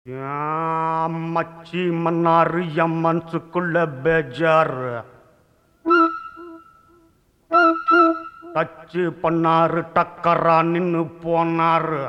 ஏன் மச்சி மன்னாரு என் மனசுக்குள்ள பேஜாரு டச்சு பண்ணாரு டக்கரா நின்னு போனாரு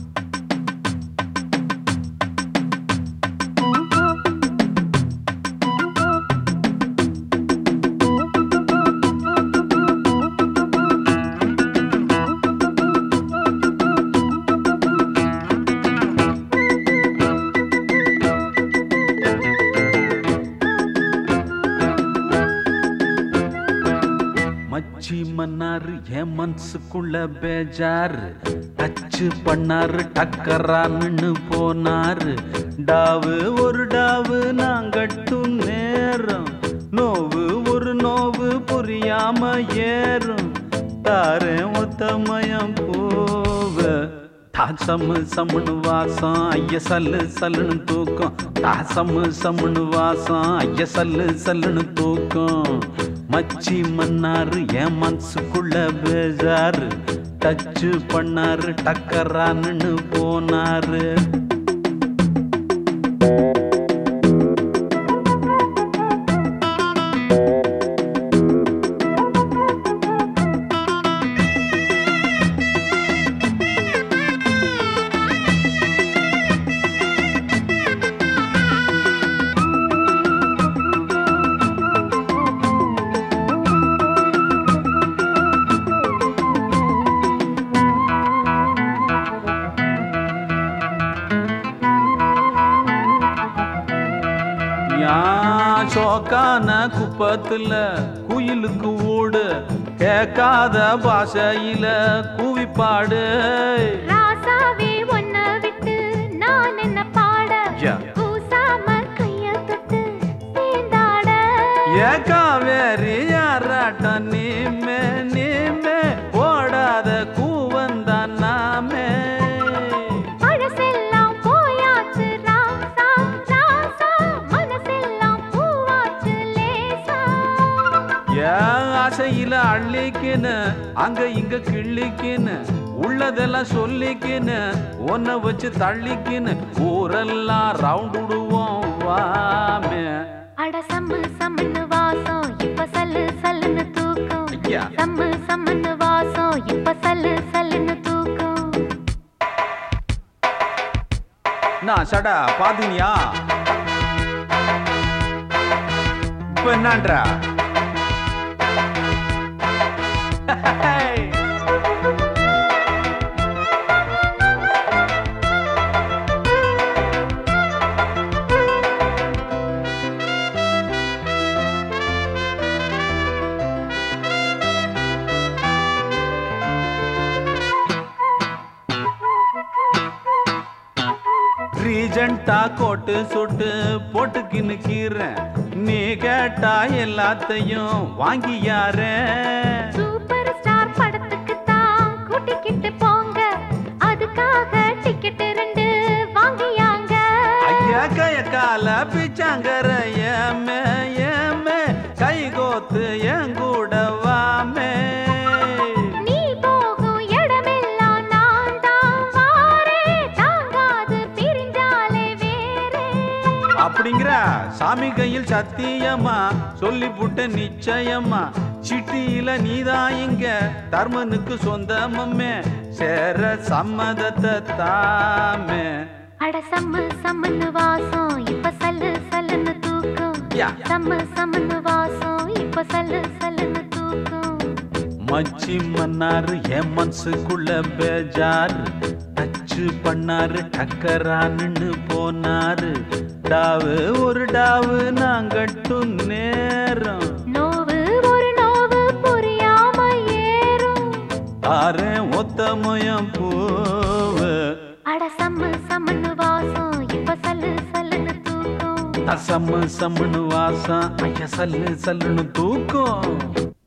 மச்சி மன்னாரு என் மனசுக்குள்ள பேஜாரு டச்சு பண்ணாரு டக்கரான்னு போனாரு டாவு ஒரு டாவு நாங்கட்டும் நேரம் நோவு ஒரு நோவு புரியாம ஏறும் தாரேன் ஒத்தமயம் போவ தாசமு சம்முனு வாசம் ஐய சல்லு சல்லுன்னு தூக்கம் தாசமு சம்முனு வாசம் ஐய சல்லு சல்லுன்னு தூக்கம் மச்சி மன்னாரு என் மனசுக்குள்ள பேஜாரு டச்சு பண்ணாரு டக்கரான்னு போனாரு யான் சோக்கான குப்பத்துல குயிலுக்கு ஓடு கேட்காத பாஷையில கூவிப்பாடு ராசாவே உன்னை விட்டு நான் என்ன பாட யா. கூசாம கைய தொட்டு சேர்ந்தாட ஏக்கா வேறு யாராட்டம் நீமே நீமே ஓடாத கூவந்தான் நாமே பழசெல்லாம் போயாச்சு ராசா ராசா மனசெல்லாம் பூவாச்சு லேசா ஏன் ஆசையில அள்ளிக்கின்னு அங்க இங்க கிள்ளிக்கின்னு உள்ளதெல்லாம் சொல்லிக்கின்னு உன்னை வச்சு தள்ளிக்கின்னு ஊரெல்லாம் ரவுண்ட் விடுவோம் வாமே அட சம்மு சம்முன்னு வாசம் இப்ப சல்லு சல்லுன்னு தூக்கம் ஐயா. சம்மு சம்முன்னு வாசம் இப்ப சல்லு சல்லுன்னு தூக்கம் நான் சடா பாத்தீனியா இப்ப என்னன்றா ரீஜெண்டா கோட்டு சுட்டு போட்டுக்கின்னு கீறேன் நீ கேட்டா எல்லாத்தையும் வாங்கி யாரேன் சூப்பர் ஸ்டார் படத்துக்கு தான் கூட்டிக்கிட்டு போங்க அதுக்காக டிக்கெட் ரெண்டு வாங்கியாங்க ஐயா கைய கால பிச்சாங்கர ஏமே ஏமே கை கோத்து என் கூட வாமே நீ போகும் இடமெல்லாம் நான் தான் வாரேன் தாங்காது பிரிஞ்சாலே வேறே அப்படிங்கிற சாமி கையில் சத்தியமா சொல்லி புட்ட நிச்சயமா சிட்டியில நீதான் இங்க தர்மனுக்கு சொந்தமம்மே சேர சம்மதத்தை தாமே அட சம்மு சம்முன்னு வாசம் இப்ப சல்லு சல்லுன்னு தூக்கம் யா. சம்மு சம்முன்னு வாசம் இப்ப சல்லு சல்லுன்னு தூக்கம் மச்சி மன்னாரு என் மனசுக்குள்ள பேஜாரு டச்சு பண்ணாரு டக்கரான்னு போனாரு டாவு ஒரு டாவு நாங்கட்டும் நேரம் நோவு ஒரு நோவு புரியாம ஏறும் ஆரேன் ஒத்தமயம் பூவு அட சம்மு சம்முன்னு வாசம் இப்ப சல்லு சல்லுன்னு தூக்கம் தசம்மு சம்முன்னு வாசம் ஐய சல்லு சல்லுன்னு தூக்கம்